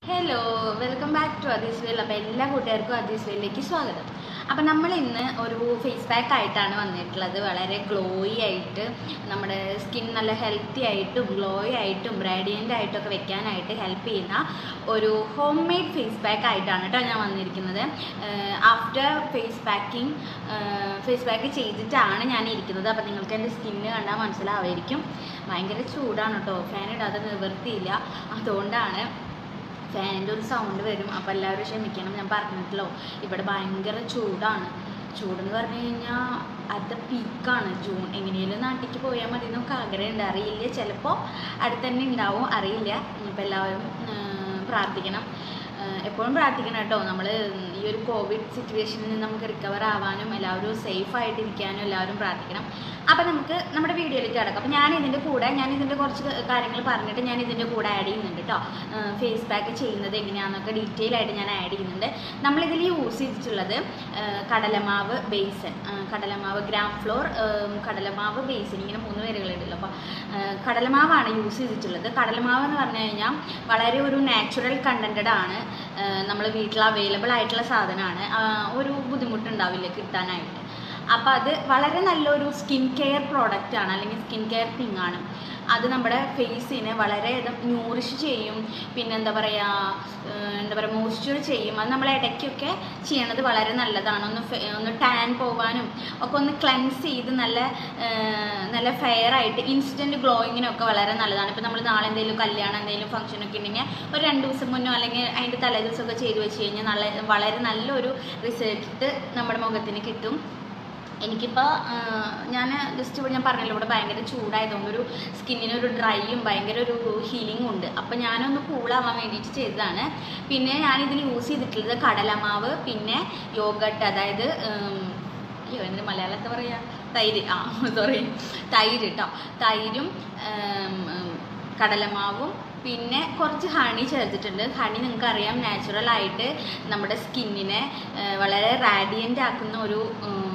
hello welcome back to അതീസ് well അപ്പോൾ എല്ലാ കൂട്ടുകാർക്കും അതീസ് വെല്ലിലേക്ക് സ്വാഗതം അപ്പോൾ നമ്മൾ ഇന്ന് ഒരു ഫേസ് പാക്ക് ആയിട്ടാണ് വന്നിട്ടുള്ളത് വളരെ ഗ്ലോയി ആയിട്ട് നമ്മുടെ സ്കിൻ നല്ല ഹെൽത്തി ആയിട്ടും ഗ്ലോയി ആയിട്ടും റാഡിയൻ്റ് ആയിട്ടൊക്കെ വെക്കാനായിട്ട് ഹെൽപ്പ് ചെയ്യുന്ന ഒരു ഹോം മെയ്ഡ് ഫേസ് പാക്ക് ആയിട്ടാണ് കേട്ടോ ഞാൻ വന്നിരിക്കുന്നത് after face packing face pack ചെയ്തിട്ടാണ് ഞാൻ ഇരിക്കുന്നത് അപ്പോൾ നിങ്ങൾക്ക് എൻ്റെ സ്കിന്ന് കണ്ടാൽ മനസ്സിലാവായിരിക്കും ഭയങ്കര ചൂടാണ് കേട്ടോ ഫാൻ ഇടാതെ നിവൃത്തിയില്ല അതുകൊണ്ടാണ് ഫാനിൻ്റെ ഒരു സൗണ്ട് വരും അപ്പോൾ എല്ലാവരും ക്ഷമിക്കണം ഞാൻ പറഞ്ഞിട്ടല്ലോ ഇവിടെ ഭയങ്കര ചൂടാണ് ചൂടെന്ന് പറഞ്ഞു കഴിഞ്ഞാൽ അത് പീക്കാണ് ജൂൺ എങ്ങനെയാലും നാട്ടിലേക്ക് പോയാൽ മതി എന്നൊക്കെ ആഗ്രഹമുണ്ട് അറിയില്ല ചിലപ്പോൾ അടുത്ത് തന്നെ ഉണ്ടാവും അറിയില്ല ഇപ്പം എല്ലാവരും ആ, പ്രാർത്ഥിക്കണം ആ, എപ്പോഴും പ്രാർത്ഥിക്കണം കേട്ടോ നമ്മൾ ഈ ഒരു കോവിഡ് സിറ്റുവേഷനിൽ നിന്ന് നമുക്ക് റിക്കവർ ആവാനും എല്ലാവരും സേഫ് ആയിട്ടിരിക്കാനും എല്ലാവരും പ്രാർത്ഥിക്കണം അപ്പം നമുക്ക് നമ്മുടെ വീഡിയോയിലേക്ക് കിടക്കാം അപ്പം ഞാൻ ഇതിൻ്റെ കൂടെ ഞാൻ ഇതിൻ്റെ കുറച്ച് കാര്യങ്ങൾ പറഞ്ഞിട്ട് ഞാൻ ഇതിൻ്റെ കൂടെ ആഡ് ചെയ്യുന്നുണ്ട് കേട്ടോ ഫേസ് പാക്ക് ചെയ്യുന്നത് എങ്ങനെയാണെന്നൊക്കെ ഡീറ്റെയിൽ ആയിട്ട് ഞാൻ ആഡ് ചെയ്യുന്നുണ്ട് നമ്മളിതിൽ യൂസ് ചെയ്തിട്ടുള്ളത് ആ, കടലമാവ് ബേസൻ ആ, കടലമാവ് ഗ്രാം ഫ്ലോർ കടലമാവ് ബേസൻ ഇങ്ങനെ മൂന്ന് പേരുകളുണ്ടല്ലോ അപ്പോൾ കടലമാവാണ് യൂസ് ചെയ്തിട്ടുള്ളത് കടലമാവ് എന്ന് പറഞ്ഞു കഴിഞ്ഞാൽ വളരെ ഒരു നാച്ചുറൽ കണ്ടൻറ്റഡ് ആണ് നമ്മൾ വീട്ടിൽ അവൈലബിൾ ആയിട്ടുള്ള സാധനമാണ് ആ, ഒരു ബുദ്ധിമുട്ടുണ്ടാവില്ല കിട്ടാനായിട്ട് അപ്പോൾ അത് വളരെ നല്ലൊരു സ്കിൻ കെയർ പ്രോഡക്റ്റ് ആണ് അല്ലെങ്കിൽ സ്കിൻ കെയർ തിങ് ആണ് അത് നമ്മുടെ ഫേസിനെ വളരെ ന്യൂറിഷ് ചെയ്യും പിന്നെ എന്താ പറയുക എന്താ പറയുക മോയ്സ്ചർ ചെയ്യും അത് നമ്മൾ ഇടയ്ക്കൊക്കെ ചെയ്യണത് വളരെ നല്ലതാണ് ഒന്ന് ഫെ- ഒന്ന് ടാൻ പോകാനും ഒക്കെ ഒന്ന് ക്ലെൻസ് ചെയ്ത് നല്ല ആ, നല്ല ഫെയർ ആയിട്ട് ഇൻസ്റ്റൻറ്റ് ഗ്ലോയിങ്ങിനൊക്കെ വളരെ നല്ലതാണ് ഇപ്പോൾ നമ്മൾ നാളെ എന്തെങ്കിലും കല്യാണം എന്തെങ്കിലും ഫംഗ്ഷൻ ഒക്കെ ഉണ്ടെങ്കിൽ ഒരു രണ്ട് ദിവസം മുന്നോ അല്ലെങ്കിൽ അതിൻ്റെ തലേ ദിവസമൊക്കെ ചെയ്ത് വെച്ച് കഴിഞ്ഞാൽ നല്ല വളരെ നല്ലൊരു റിസൾട്ട് നമ്മുടെ മുഖത്തിന് കിട്ടും എനിക്കിപ്പോൾ ഞാൻ ജസ്റ്റ് ഇവിടെ ഞാൻ പറഞ്ഞല്ലോ ഇവിടെ ഭയങ്കര ചൂടായതുകൊണ്ട് ഒരു സ്കിന്നിന് ഒരു ഡ്രൈയും ഭയങ്കര ഒരു ഹീലിംഗും ഉണ്ട് അപ്പം ഞാനൊന്ന് കൂളാവാൻ വേണ്ടിയിട്ട് ചെയ്തതാണ് പിന്നെ ഞാനിതിൽ യൂസ് ചെയ്തിട്ടുള്ളത് കടലമാവ് പിന്നെ യോഗട്ട് അതായത് ഉം, അയ്യോ എന്തിന് മലയാളത്തെ പറയാ തൈര് ആ സോറി തൈര് കേട്ടോ തൈരും ഉം, ഉം, കടലമാവും പിന്നെ കുറച്ച് ഹണി ചേർത്തിട്ടുണ്ട് ഹണി നിങ്ങൾക്കറിയാം നാച്ചുറൽ ആയിട്ട് നമ്മുടെ സ്കിന്നിനെ വളരെ റാഡിയൻ്റ് ആക്കുന്ന ഒരു ഉം,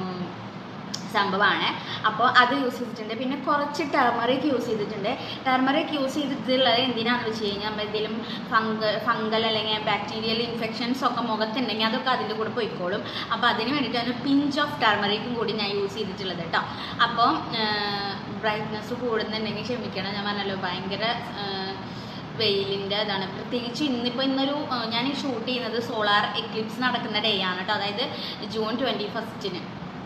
സംഭവമാണ് അപ്പോൾ അത് യൂസ് ചെയ്തിട്ടുണ്ട് പിന്നെ കുറച്ച് ടെർമറിക് യൂസ് ചെയ്തിട്ടുണ്ട് ടെർമറിക് യൂസ് ചെയ്തിട്ടുള്ളത് എന്തിനാണെന്ന് വെച്ച് കഴിഞ്ഞാൽ നമ്മൾ എന്തെങ്കിലും ഫംഗ ഫംഗൽ അല്ലെങ്കിൽ ബാക്ടീരിയൽ ഇൻഫെക്ഷൻസ് ഒക്കെ മുഖത്തുണ്ടെങ്കിൽ അതൊക്കെ അതിൻ്റെ കൂടെ പോയിക്കോളും അപ്പോൾ അതിന് വേണ്ടിയിട്ടാണ് പിഞ്ച് ഓഫ് ടെർമറിക്കും കൂടി ഞാൻ യൂസ് ചെയ്തിട്ടുള്ളത് കേട്ടോ അപ്പോൾ ബ്രൈറ്റ്നസ് കൂടുന്നുണ്ടെങ്കിൽ ക്ഷമിക്കണം ഞാൻ പറഞ്ഞല്ലോ ഭയങ്കര വെയിലിൻ്റെ ഇതാണ് പ്രത്യേകിച്ച് ഇന്നിപ്പോൾ ഇന്നൊരു ആ, ഞാൻ ഈ ഷൂട്ട് ചെയ്യുന്നത് സോളാർ എക്ലിപ്സ് നടക്കുന്ന ഡേ ആണ് കേട്ടോ അതായത് ജൂൺ ട്വൻറ്റി ഫസ്റ്റിന്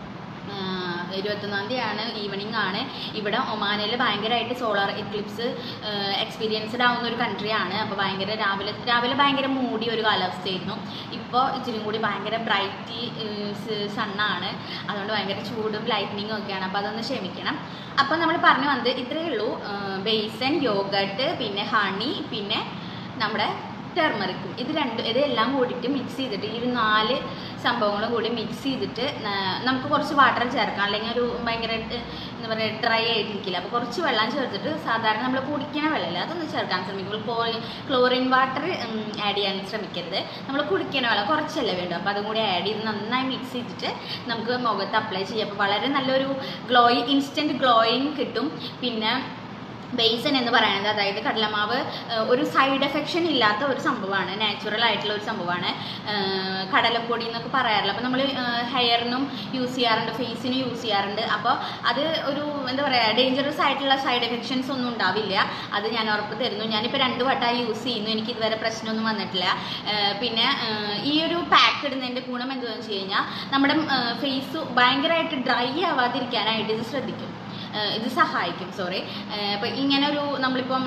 ഇരുപത്തൊന്നാം തീയതിയാണ് ഈവനിങ് ആണ് ഇവിടെ ഒമാനിൽ ഭയങ്കരമായിട്ട് സോളാർ എക്ലിപ്സ് എക്സ്പീരിയൻസ്ഡ് ആവുന്ന ഒരു കൺട്രിയാണ് അപ്പോൾ ഭയങ്കര രാവിലെ രാവിലെ ഭയങ്കര മൂടി ഒരു കാലാവസ്ഥയായിരുന്നു ഇപ്പോൾ ഇച്ചിരി കൂടി ഭയങ്കര ബ്രൈറ്റ് സണ്ണാണ് അതുകൊണ്ട് ഭയങ്കര ചൂടും ലൈറ്റനിങ്ങും ഒക്കെയാണ് അപ്പോൾ അതൊന്ന് ക്ഷമിക്കണം അപ്പോൾ നമ്മൾ പറഞ്ഞു വന്നത് ഇത്രയേ ഉള്ളൂ ബേസൻ യോഗട്ട് പിന്നെ ഹണി പിന്നെ നമ്മുടെ ടെർമറിക്കും ഇത് രണ്ട് ഇതെല്ലാം കൂടിയിട്ട് മിക്സ് ചെയ്തിട്ട് ഈ ഒരു നാല് സംഭവങ്ങളും കൂടി മിക്സ് ചെയ്തിട്ട് ന- നമുക്ക് കുറച്ച് വാട്ടർ ചേർക്കാം അല്ലെങ്കിൽ ഒരു ഭയങ്കര എന്താ പറയുക ഡ്രൈ ആയിട്ടിരിക്കില്ല അപ്പോൾ കുറച്ച് വെള്ളം ചേർത്തിട്ട് സാധാരണ നമ്മൾ കുടിക്കണ വെള്ളമില്ല അതൊന്ന് ചേർക്കാൻ ശ്രമിക്കും ക്ലോറിൻ ക്ലോറിൻ വാട്ടർ ആഡ് ചെയ്യാൻ ശ്രമിക്കരുത് നമ്മൾ കുടിക്കണ വെള്ളം കുറച്ചല്ലേ വേണ്ടു അപ്പോൾ അതും കൂടി ആഡ് ചെയ്ത് നന്നായി മിക്സ് ചെയ്തിട്ട് നമുക്ക് മുഖത്ത് അപ്ലൈ ചെയ്യാം അപ്പോൾ വളരെ നല്ലൊരു ഗ്ലോയി ഇൻസ്റ്റൻറ്റ് ഗ്ലോയിങ് കിട്ടും പിന്നെ ബേസൻ എന്ന് പറയുന്നത് അതായത് കടലമാവ് ഏഹ്, ഒരു സൈഡ് എഫക്ഷൻ ഇല്ലാത്ത ഒരു സംഭവമാണ് നാച്ചുറൽ ആയിട്ടുള്ള ഒരു സംഭവമാണ് ഏഹ്, കടലപ്പൊടി എന്നൊക്കെ പറയാറില്ല അപ്പോൾ നമ്മൾ ഹെയറിനും യൂസ് ചെയ്യാറുണ്ട് ഫേസിനും യൂസ് ചെയ്യാറുണ്ട് അപ്പോൾ അത് ഒരു എന്താ പറയുക ഡേഞ്ചറസ് ആയിട്ടുള്ള സൈഡ് എഫക്ഷൻസ് ഒന്നും ഉണ്ടാവില്ല അത് ഞാൻ ഉറപ്പ് തരുന്നു ഞാനിപ്പോൾ രണ്ട് വട്ടമായി യൂസ് ചെയ്യുന്നു എനിക്ക് ഇതുവരെ പ്രശ്നമൊന്നും വന്നിട്ടില്ല ഏഹ്, പിന്നെ ഏഹ്, ഈ ഒരു പാക്ക് ഇടുന്നതിൻ്റെ ഗുണം എന്താണെന്ന് വെച്ച് കഴിഞ്ഞാൽ നമ്മുടെ ഫേസ് ഭയങ്കരമായിട്ട് ഡ്രൈ ആവാതിരിക്കാനായിട്ട് ഇത് ശ്രദ്ധിക്കും ഏഹ് ഇത് സഹായിക്കും സോറി അപ്പോൾ ഇങ്ങനെ ഒരു നമ്മളിപ്പം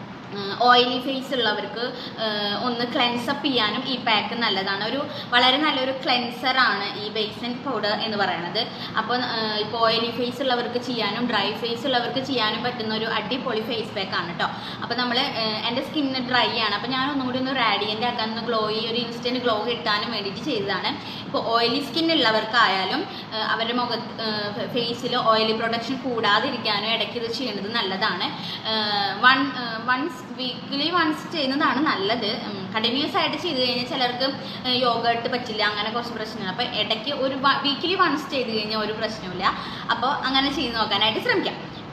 ഓയിലി ഫേസ് ഉള്ളവർക്ക് ഏഹ് ഒന്ന് ക്ലെൻസ് അപ്പ് ചെയ്യാനും ഈ പാക്ക് നല്ലതാണ് ഒരു വളരെ നല്ലൊരു ക്ലെൻസർ ആണ് ഈ ബേസൻ പൗഡർ എന്ന് പറയുന്നത് അപ്പോൾ ഇപ്പോൾ ഓയിലി ഫേസ് ഉള്ളവർക്ക് ചെയ്യാനും ഡ്രൈ ഫേസ് ഉള്ളവർക്ക് ചെയ്യാനും പറ്റുന്ന ഒരു അടിപൊളി ഫേസ് പാക്ക് ആണ് കേട്ടോ അപ്പോൾ നമ്മൾ എൻ്റെ സ്കിന്ന് ഡ്രൈ ആണ് അപ്പോൾ ഞാൻ ഒന്നും കൂടി ഒന്ന് റാഡിയൻ്റ് ആക്കാൻ ഒന്ന് ഗ്ലോയി ഒരു ഇൻസ്റ്റൻറ്റ് ഗ്ലോ കിട്ടാനും വേണ്ടിയിട്ട് ചെയ്തതാണ് ഇപ്പോൾ ഓയിലി സ്കിൻ ഉള്ളവർക്കായാലും ഏഹ് അവരുടെ മുഖത്ത് ഫേസിൽ ഓയിലി പ്രൊഡക്ഷൻ കൂടാതിരിക്കാനും ഇടയ്ക്ക് ഇത് ചെയ്യുന്നത് നല്ലതാണ് വൺ വൺസ് വീക്ക്ലി വൺസ് ചെയ്യുന്നതാണ് നല്ലത് കണ്ടിന്യൂസ് ആയിട്ട് ചെയ്ത് കഴിഞ്ഞാൽ ചിലർക്ക് യോഗട്ട് പറ്റില്ല അങ്ങനെ കുറച്ച് പ്രശ്നങ്ങൾ അപ്പോൾ ഇടയ്ക്ക് ഒരു വീക്കിലി വൺസ് ചെയ്ത് കഴിഞ്ഞാൽ ഒരു പ്രശ്നമില്ല അപ്പോൾ അങ്ങനെ ചെയ്ത് നോക്കാനായിട്ട് ശ്രമിക്കാം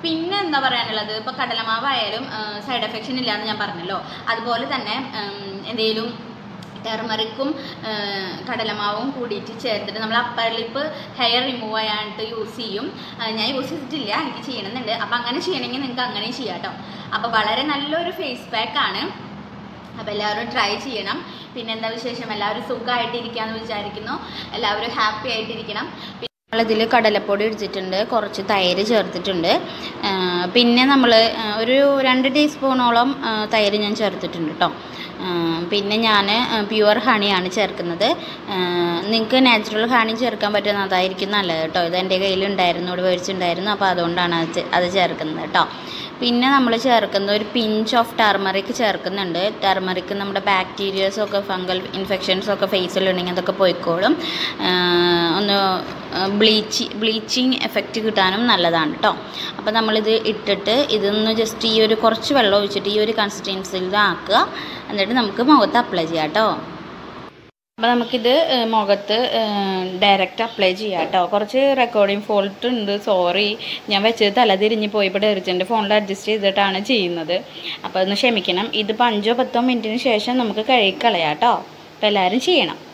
പിന്നെ എന്താ പറയാനുള്ളത് ഇപ്പോൾ കടലമാവായാലും സൈഡ് എഫക്ഷൻ ഇല്ലാന്ന് ഞാൻ പറഞ്ഞല്ലോ അതുപോലെ തന്നെ എന്തെങ്കിലും ടെർമറിക്കും കടലമാവും കൂടിയിട്ട് ചേർത്തിട്ട് നമ്മൾ അപ്പർ ലിപ്പ് ഹെയർ റിമൂവ് ചെയ്യാനായിട്ട് യൂസ് ചെയ്യും ആ, ഞാൻ യൂസ് ചെയ്തിട്ടില്ല എനിക്ക് ചെയ്യണമെന്നുണ്ട് അപ്പം അങ്ങനെ ചെയ്യണമെങ്കിൽ നിങ്ങൾക്ക് അങ്ങനെ ചെയ്യാം കേട്ടോ അപ്പോൾ വളരെ നല്ലൊരു ഫേസ് പാക്ക് ആണ് അപ്പോൾ എല്ലാവരും ട്രൈ ചെയ്യണം പിന്നെ എന്താ വിശേഷം എല്ലാവരും സുഖമായിട്ടിരിക്കാമെന്ന് വിചാരിക്കുന്നു എല്ലാവരും ഹാപ്പി ആയിട്ടിരിക്കണം നമ്മളിതിൽ കടലപ്പൊടി എടുത്തിട്ടുണ്ട് കുറച്ച് തൈര് ചേർത്തിട്ടുണ്ട് ആ, പിന്നെ നമ്മൾ ഒരു രണ്ട് ടീസ്പൂണോളം ആ, തൈര് ഞാൻ ചേർത്തിട്ടുണ്ട് കേട്ടോ ആ, പിന്നെ ഞാൻ പ്യുവർ ഹണിയാണ് ചേർക്കുന്നത് നിങ്ങൾക്ക് നാച്ചുറൽ ഹണി ചേർക്കാൻ പറ്റുന്ന അതായിരിക്കും നല്ലത് കേട്ടോ ഇത് എൻ്റെ കയ്യിലുണ്ടായിരുന്നു ഇവിടെ മേടിച്ചിട്ടുണ്ടായിരുന്നു അപ്പോൾ അതുകൊണ്ടാണ് അത് ചേ- അത് ചേർക്കുന്നത് കേട്ടോ പിന്നെ നമ്മൾ ചേർക്കുന്നത് ഒരു പിഞ്ച് ഓഫ് ടർമറിക് ചേർക്കുന്നുണ്ട് ടർമറിക് നമ്മുടെ ബാക്ടീരിയസും ഒക്കെ ഫംഗൽ ഇൻഫെക്ഷൻസും ഒക്കെ ഫേസിലുണ്ടെങ്കിൽ അതൊക്കെ പോയിക്കോളും ആ, ഒന്ന് ബ്ലീച്ച് ബ്ലീച്ചിങ് എഫക്റ്റ് കിട്ടാനും നല്ലതാണ് കേട്ടോ അപ്പോൾ നമ്മളിത് ഇട്ടിട്ട് ഇതൊന്ന് ജസ്റ്റ് ഈ ഒരു കുറച്ച് വെള്ളം ഒഴിച്ചിട്ട് ഈ ഒരു കൺസിസ്റ്റൻസിയിൽ ആക്കുക എന്നിട്ട് നമുക്ക് മുഖത്ത് അപ്ലൈ ചെയ്യാം കേട്ടോ അപ്പോൾ നമുക്കിത് ഏഹ്, മുഖത്ത് ഡയറക്റ്റ് അപ്ലൈ ചെയ്യാം കേട്ടോ കുറച്ച് റെക്കോർഡിംഗ് ഫോൾട്ട് ഉണ്ട് സോറി ഞാൻ വെച്ചത് തല തിരിഞ്ഞ് പോയി ഇപ്പോൾ ഡെറിച്ചൻ്റെ ഫോണിൽ അഡ്ജസ്റ്റ് ചെയ്തിട്ടാണ് ചെയ്യുന്നത് അപ്പോൾ ഒന്ന് ക്ഷമിക്കണം ഇതിപ്പോൾ അഞ്ചോ പത്തോ മിനിറ്റിന് ശേഷം നമുക്ക് കഴുകി കളയാം കേട്ടോ അപ്പോൾ എല്ലാവരും ചെയ്യണം